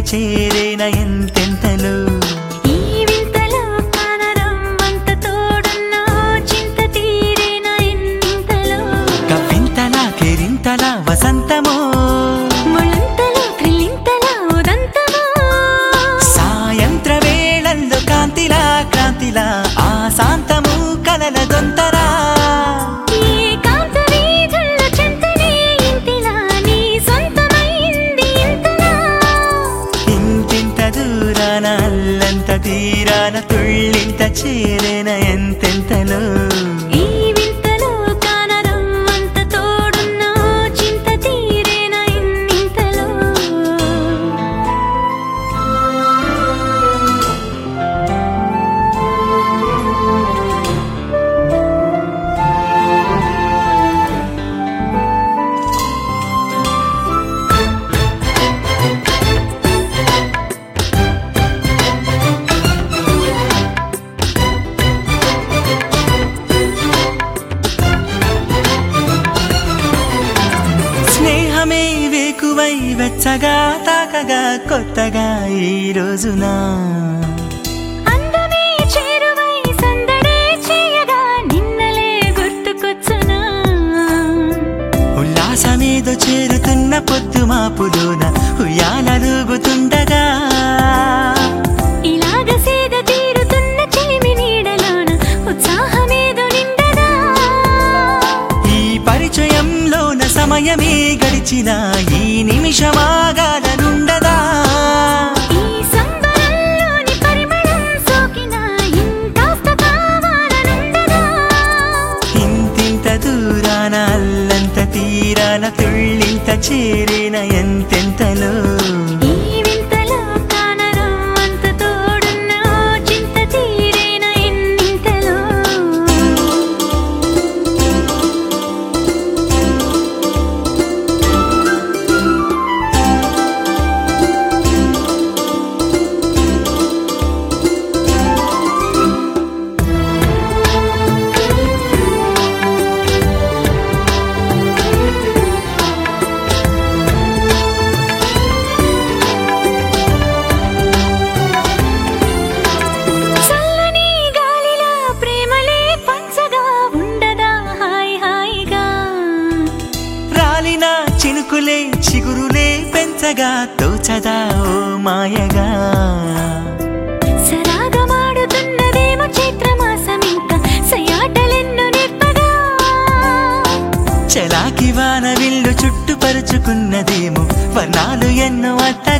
చేరేన ఎంతెంతలో ఈ వింతలో కానరమ్మంత తోడున్నా చింత తీరేన ఇంతలో కవ్వింతలా కేరింతలా వసంతమో ముళంతలో క్రిల్లింతలా ఉదంతమో సాయంత్ర వేళల్లో కాంతిలా క్రాంతిలా ఆ శాంతము కలల దొంతరా ఏకాంత వీధుల్లో చెంతనే ఇంటిలా నీ సొంతమైంది ఇంతలా ఇంతింత దూరాన అల్లంత తీరాన తుళ్ళింత చేరేన ఎంతెంతలో ఈ వింతలో కానరమ్మంత తోడున్నా చింత తీరేన ఇన్నింతలో స్నేహమే వేకువై వెచ్చగా తాకగా కొత్తగా ఈ రోజున అందమే చేరువై సందడే చేయగా నిన్నలే గుర్తుకొచ్చునా ఉల్లాసమేదో చేరుతున్న పొద్దు మాపులోన ఉయ్యాలలుగుతుండగా ఇలాగ సేద తీరుతున్న చెలిమి నీడలోన ఉత్సాహమేదో నిండగా ఈ పరిచయంలోన సమయమే గడిచిన ఈ నిమిషమాగాలనుండదా ఈ సంబరంలోని పరిమళం సోకిన ఇంకాస్త కావాలనుండదా ఇంతింత దూరాన అల్లంత తీరాన తుళ్ళింత చేరిన ఎంతెంతలో ఈ వింతలో కానరమ్మంత తోడున్నా చింత తీరేన ఎన్నింతలో చల్లని గాలిలా ప్రేమలే పంచగా ఉండదా హాయ్ హాయిగా రాలిన చినుకులే చిగురులే పెంచగా తోచదా ఓ మాయగా సరాగమాడుతున్నదేమో చైత్రమాసం ఇంకా సయాటలెన్నో నేర్పగా చలాకి వాన విల్లు చుట్టుపరుచుకున్నదేమో వర్ణాలు ఎన్నో అట్ట